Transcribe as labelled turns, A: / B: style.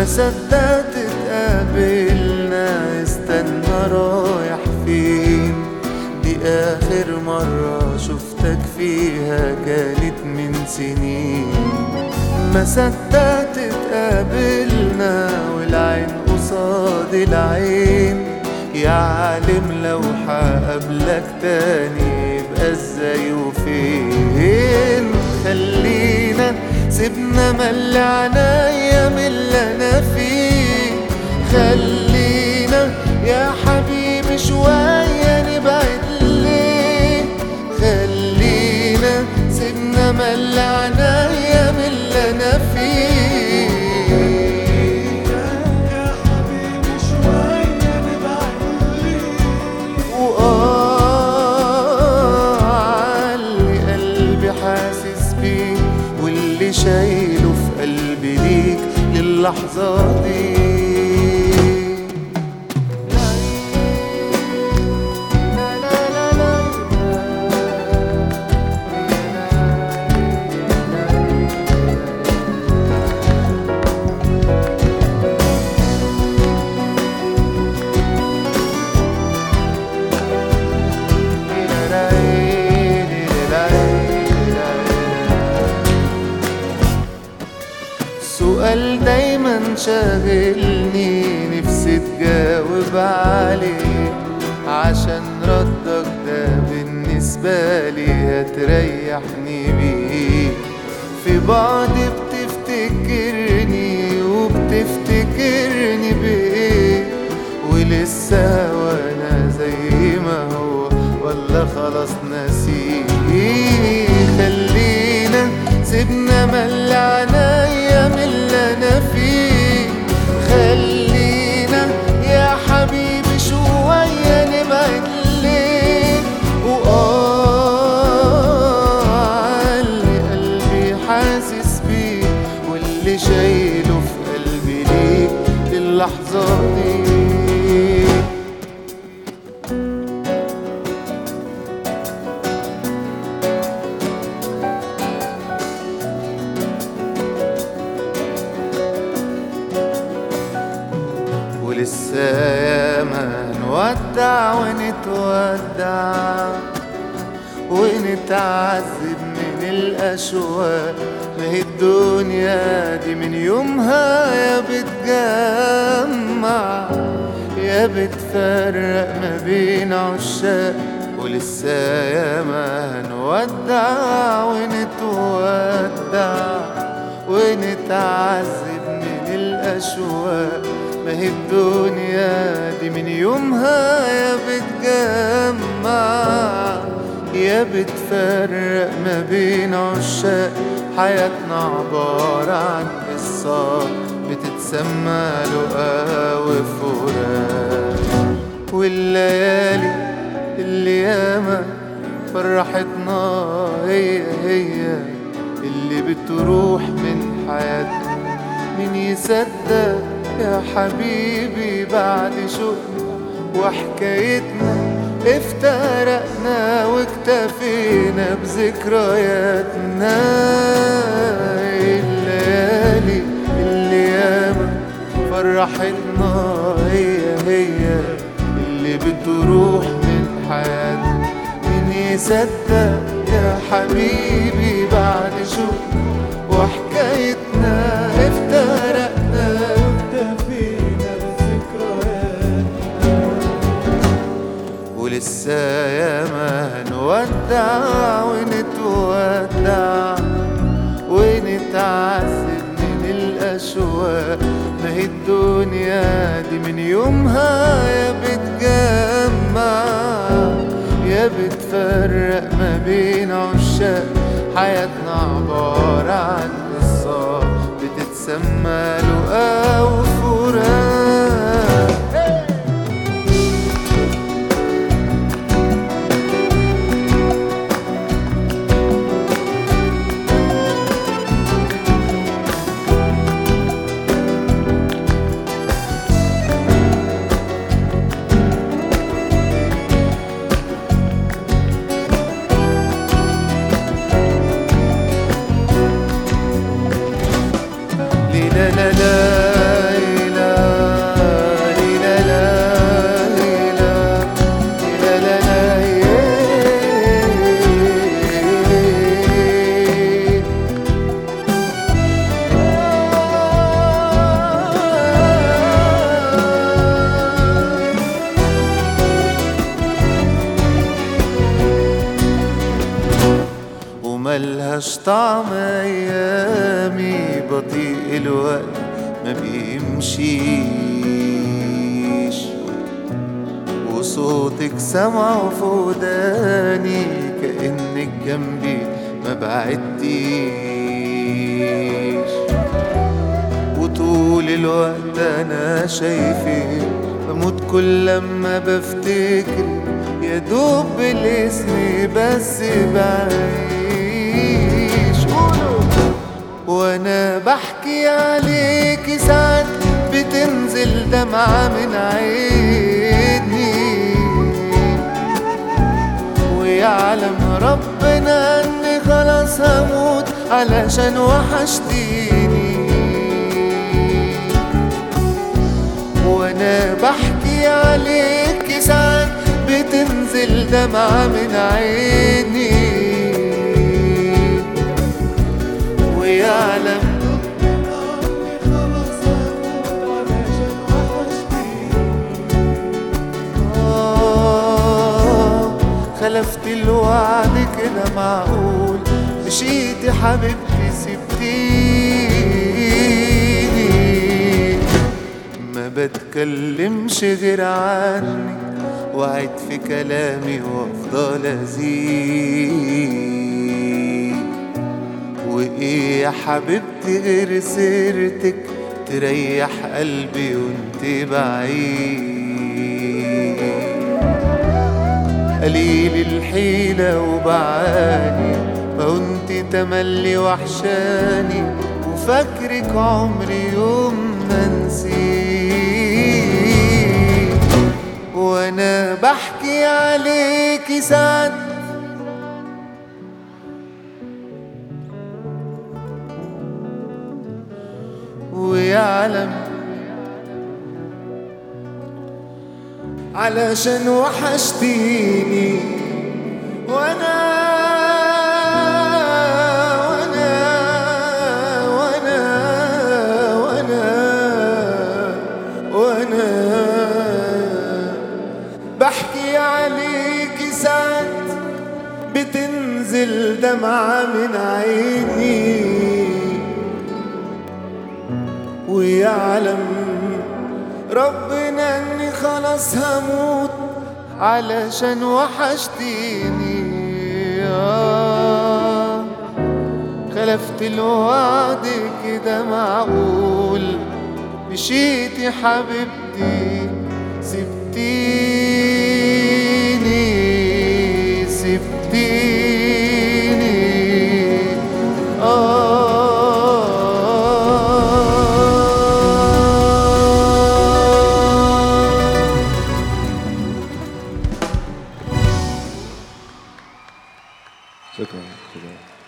A: صدقت تقابلنا استنى رايح فين دي آخر مرة شفتك فيها كانت من سنين ما صدقت تقابلنا والعين قصاد العين يا عالم لو حقابلك تاني يبقى ازاي وفين خلينا سيبنا مل عنايا من اللي انا فيه خلينا يا حبيبي شوية نبعد ليه خلينا سيبنا مل عنايا من اللي انا فيه
B: يا حبيبي شوية نبعد ليه
A: وآه عاللي قلبي حاسس بيه واللي شايله في قلبي ليك للحظة دي سؤال دايما شاغلني نفسي تجاوب عليه عشان ردك ده بالنسبة لي هتريحني بيه في بعض بتفتكرني وبتفتكرني بإيه ولسه وانا زي ما هو ولا خلاص ناسيه خلينا سيبنا مل عنايا من اللي انا فيه خلينا يا حبيبي شوية نبعد ليه وآه عاللي قلبي حاسس بيه واللي شايله في قلبي ليك للحظة دي ولسه ياما نودع ونتودع ونتعذب من الأشواق ما هي الدنيا دي من يومها يا بتجمع يا بتفرق ما بين عشاق ولسه ياما نودع ونتودع ونتعذب من الأشواق ما هي الدنيا دي من يومها يا بتجمع يا بتفرق ما بين عشاق حياتنا عبارة عن قصة بتتسمى لقا وفراق والليالي اللي ياما فرحتنا هي هي اللي بتروح من حياتنا مين يصدق يا حبيبي بعد شوقنا وحكايتنا افترقنا واكتفينا بذكرياتنا الليالي اللي ياما فرحتنا هي هي اللي بتروح من حياتنا مين يصدق يا حبيبي بعد شوقنا وحكايتنا افترقنا
B: اكتفينا بالذكريات
A: ولسه ياما نودع ونتودع ونتعذب من الأشواق ما هي الدنيا دي من يومها يا بتجمع يا بتفرق ما بين عشاق حياتنا عبارة عن قصة بتتسمى لقا وفراق لا لا ملهاش طعم ايامي بطيء الوقت ما بيمشيش وصوتك سمعه في وداني كأنك جنبي ما بعدتيش وطول الوقت انا شايفك بموت كل لما بفتكر يا دوب بالاسم بس بعيش قولوا وانا بحكي عليك ساعات بتنزل دمعة من عيني ويعلم ربنا اني خلاص هموت علشان وحشتيني وانا بحكي عليك ساعات بتنزل دمعة من عيني ويعلم
B: خلاص هموت علشان وحشتيني
A: آه خلفت الوعد كده معقول مشيتي حبيبتي سبتيني ما بتكلمش غير عنك وعد في كلامي وافضل ازيد وايه يا حبيبتي غير سيرتك تريح قلبي وانت بعيد قليل الحيلة وبعاني وانت تملي وحشاني وفاكرك عمري يوم ما نسيت وانا بحكي عليكي ساعات ويعلم علشان وحشتيني وانا وانا وانا وانا وانا بحكي عليكي ساعات بتنزل دمعة من عيني ويعلم ربنا اني خلاص هموت علشان وحشتيني آه خلفت الوعد كده معقول مشيتي حبيبتي سبتيني سبتيني آه
C: شكرا شكرا